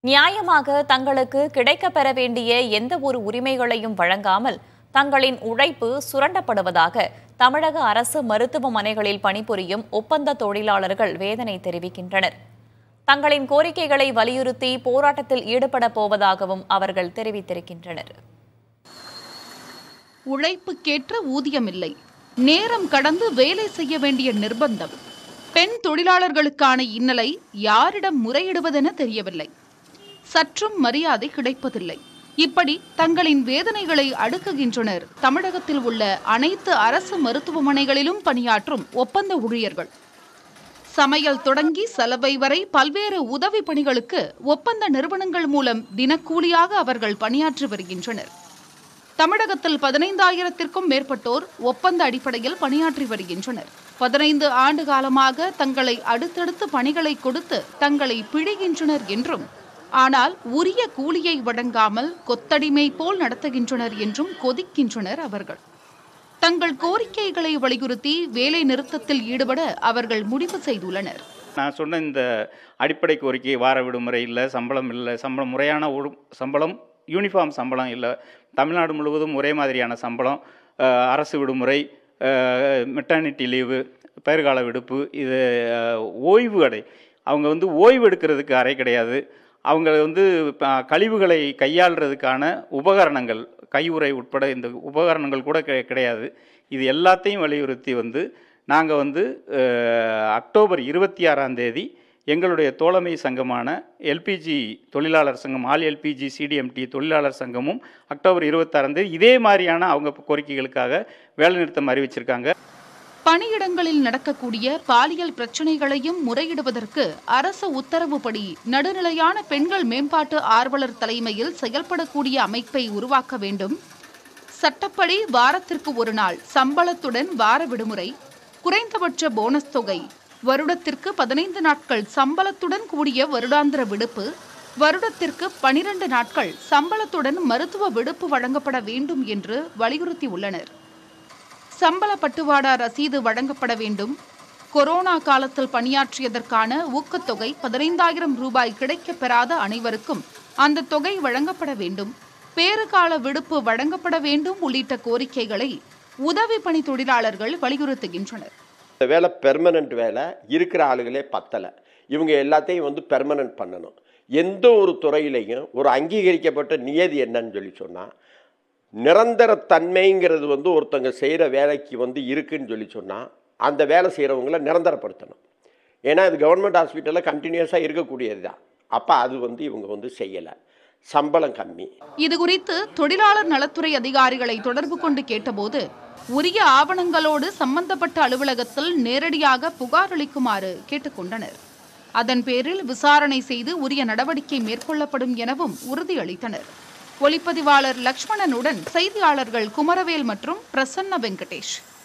நியாயமாக தங்களுக்கு கிடைக்கப் பெற வேண்டிய எந்த ஒரு உரிமைகளையும் வழங்காமல் தங்களின் உழைப்பு சுரண்டப்படுவதாக தமிழக அரசு மருத்துவமனைகளில் பணிபுரியும் ஒப்பந்த தொழிலாளர்கள் வேதனை தெரிவிக்கின்றனர் தங்களின் கோரிக்கைகளை வலியுறுத்தி போராட்டத்தில் ஈடுபடப் போவதாகவும் அவர்கள் தெரிவித்திருக்கின்றனர் உழைப்புக்கேற்ற ஊதியமில்லை நேரம் கடந்து வேலை செய்ய வேண்டிய நிர்பந்தம் பெண் தொழிலாளர்களுக்கான இன்னலை யாரிடம் முறையிடுவதென தெரியவில்லை சற்றும் மரியாதை கிடைப்பதில்லை இப்படி தங்களின் வேதனைகளை அடுக்குகின்றனர் தமிழகத்தில் உள்ள அனைத்து அரசு மருத்துவமனைகளிலும் பணியாற்றும் ஒப்பந்த ஊழியர்கள் சமையல் தொடங்கி சலவை வரை பல்வேறு உதவி பணிகளுக்கு ஒப்பந்த நிறுவனங்கள் மூலம் தினக்கூலியாக அவர்கள் பணியாற்றி வருகின்றனர் தமிழகத்தில் பதினைந்தாயிரத்திற்கும் மேற்பட்டோர் ஒப்பந்த அடிப்படையில் பணியாற்றி வருகின்றனர் பதினைந்து ஆண்டு காலமாக தங்களை அடுத்தடுத்து பணிகளை கொடுத்து தங்களை பிழிகின்றனர் என்றும் ஆனால் உரிய கூலியை வழங்காமல் கொத்தடிமை போல் நடத்துகின்றனர் என்றும் கொதிக்கின்றனர் அவர்கள் தங்கள் கோரிக்கைகளை வலியுறுத்தி வேலை நிறுத்தத்தில் ஈடுபட அவர்கள் முடிவு செய்துள்ளனர் நான் சொன்ன இந்த அடிப்படை கோரிக்கை வார விடுமுறை இல்லை சம்பளம் இல்லை சம்பளம் முறையான ஒழு- சம்பளம் யூனிஃபார்ம் சம்பளம் இல்லை தமிழ்நாடு முழுவதும் ஒரே மாதிரியான சம்பளம் அஹ், அரசு விடுமுறை மெட்டர்னிட்டி லீவு பெயர்கால விடுப்பு இது அஹ், ஓய்வு அடை அவங்க வந்து ஓய்வு எடுக்கிறதுக்கு அறை கிடையாது அவங்க வந்து ப- கழிவுகளை கையாளுறதுக்கான உபகரணங்கள் கையுறை உட்பட இந்த உபகரணங்கள் கூட கிடை- கிடையாது இது எல்லாத்தையும் வலியுறுத்தி வந்து நாங்கள் வந்து அஹ், அக்டோபர் இருபத்தி ஆறாம் தேதி எங்களுடைய தோழமை சங்கமான எல்பிஜி தொழிலாளர் சங்கம் ஆல் எல்பிஜி சிடிஎம்டி தொழிலாளர் சங்கமும் அக்டோபர் இருபத்தாறாம் தேதி இதே மாதிரியான அவங்க கோரிக்கைகளுக்காக வேலைநிறுத்தம் அறிவிச்சிருக்காங்க பணியிடங்களில் நடக்கக்கூடிய பாலியல் பிரச்சனைகளையும் முறையிடுவதற்கு அரசு உத்தரவுப்படி நடுநிலையான பெண்கள் மேம்பாட்டு ஆர்வலர் தலைமையில் செயல்படக்கூடிய அமைப்பை உருவாக்க வேண்டும் சட்டப்படி வாரத்திற்கு ஒரு நாள் சம்பளத்துடன் வார விடுமுறை குறைந்தபட்ச போனஸ் தொகை வருடத்திற்கு பதினைந்து நாட்கள் சம்பளத்துடன் கூடிய வருடாந்திர விடுப்பு வருடத்திற்கு பனிரெண்டு நாட்கள் சம்பளத்துடன் மருத்துவ விடுப்பு வழங்கப்பட வேண்டும் என்று வலியுறுத்தியுள்ளனர் சம்பள பட்டுவாடா ரசீது வழங்கப்பட வேண்டும் கொரோனா காலத்தில் பணியாற்றியதற்கான ஊக்கத்தொகை பதினைந்தாயிரம் ரூபாய் கிடைக்கப் பெறாத அனைவருக்கும் அந்த தொகை வழங்கப்பட வேண்டும் பேறுகால விடுப்பு வழங்கப்பட வேண்டும் உள்ளிட்ட கோரிக்கைகளை உதவி பணி தொழிலாளர்கள் வலியுறுத்துகின்றனர் இந்த வேலை பெர்மனண்ட் வேலை இருக்கிற ஆளுகளே பத்தலை இவங்க எல்லாத்தையும் வந்து பெர்மனன்ட் பண்ணணும் எந்த ஒரு துறையிலையும் ஒரு அங்கீகரிக்கப்பட்ட நியதி என்னன்னு சொல்லி சொன்னால் நிரந்தர தன்மைங்கிறது வந்து ஒருத்தங்க செய்கிற வேலைக்கு வந்து இருக்குன்னு சொல்லி சொன்னால் அந்த வேலை செய்கிறவங்கள நிரந்தரப்படுத்தணும் ஏன்னா இது கவர்மெண்ட் ஹாஸ்பிட்டலில் கண்டினியூஸாக இருக்கக்கூடியது தான் அப்போ அது வந்து இவங்க வந்து செய்யலை சம்பளம் கம்மி இது குறித்து தொழிலாளர் நலத்துறை அதிகாரிகளை தொடர்பு கொண்டு கேட்டபோது உரிய ஆவணங்களோடு சம்பந்தப்பட்ட அலுவலகத்தில் நேரடியாக புகார் அளிக்குமாறு கேட்டுக்கொண்டனர் அதன் பேரில் விசாரணை செய்து உரிய நடவடிக்கை மேற்கொள்ளப்படும் எனவும் உறுதியளித்தனர் ஒளிப்பதிவாளர் லக்ஷ்மணனுடன் செய்தியாளர்கள் குமரவேல் மற்றும் பிரசன்ன வெங்கடேஷ்